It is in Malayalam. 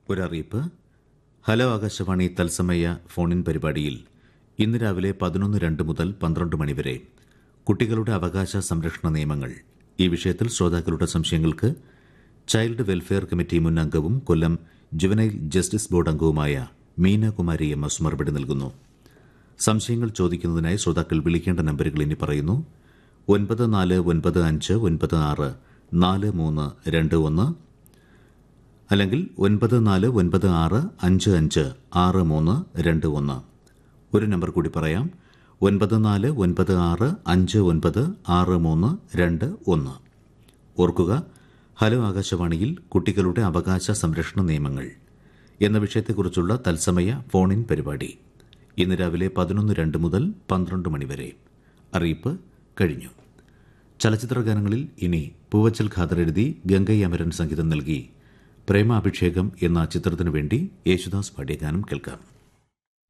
ഒരറിയിപ്പ് ഹലോ ആകാശവാണി തത്സമയ ഫോണിൻ പരിപാടിയിൽ ഇന്ന് രാവിലെ പതിനൊന്ന് രണ്ട് മുതൽ പന്ത്രണ്ട് മണിവരെ കുട്ടികളുടെ അവകാശ സംരക്ഷണ നിയമങ്ങൾ ഈ വിഷയത്തിൽ ശ്രോതാക്കളുടെ സംശയങ്ങൾക്ക് ചൈൽഡ് വെൽഫെയർ കമ്മിറ്റി മുൻ അംഗവും കൊല്ലം ജുവനൈൽ ജസ്റ്റിസ് ബോർഡ് അംഗവുമായ മീനകുമാരി എം എസ് മറുപടി നൽകുന്നു സംശയങ്ങൾ ചോദിക്കുന്നതിനായി ശ്രോതാക്കൾ വിളിക്കേണ്ട നമ്പറുകൾ ഇനി പറയുന്നു ഒൻപത് നാല് ഒൻപത് അഞ്ച് ഒൻപത് ആറ് നാല് മൂന്ന് രണ്ട് ഒന്ന് അല്ലെങ്കിൽ ഒൻപത് നാല് ഒൻപത് ആറ് അഞ്ച് അഞ്ച് ആറ് മൂന്ന് രണ്ട് ഒന്ന് ഒരു നമ്പർ കൂടി പറയാം ഒൻപത് നാല് ഒൻപത് ആറ് അഞ്ച് ഒൻപത് ആറ് മൂന്ന് രണ്ട് ഒന്ന് ഓർക്കുക ഹലോ ആകാശവാണിയിൽ കുട്ടികളുടെ അവകാശ സംരക്ഷണ നിയമങ്ങൾ എന്ന വിഷയത്തെക്കുറിച്ചുള്ള തത്സമയ ഫോൺ ഇൻ പരിപാടി ഇന്ന് രാവിലെ പതിനൊന്ന് രണ്ട് മുതൽ പന്ത്രണ്ട് മണിവരെ അറിയിപ്പ് കഴിഞ്ഞു ചലച്ചിത്ര ഗാനങ്ങളിൽ ഇനി പൂവച്ചൽ ഖാദർ എഴുതി ഗംഗൈ അമരൻ സംഗീതം നൽകി പ്രേമാഭിഷേകം എന്ന ചിത്രത്തിനു വേണ്ടി യേശുദാസ് പാടിയ ഗാനം കേൾക്കാം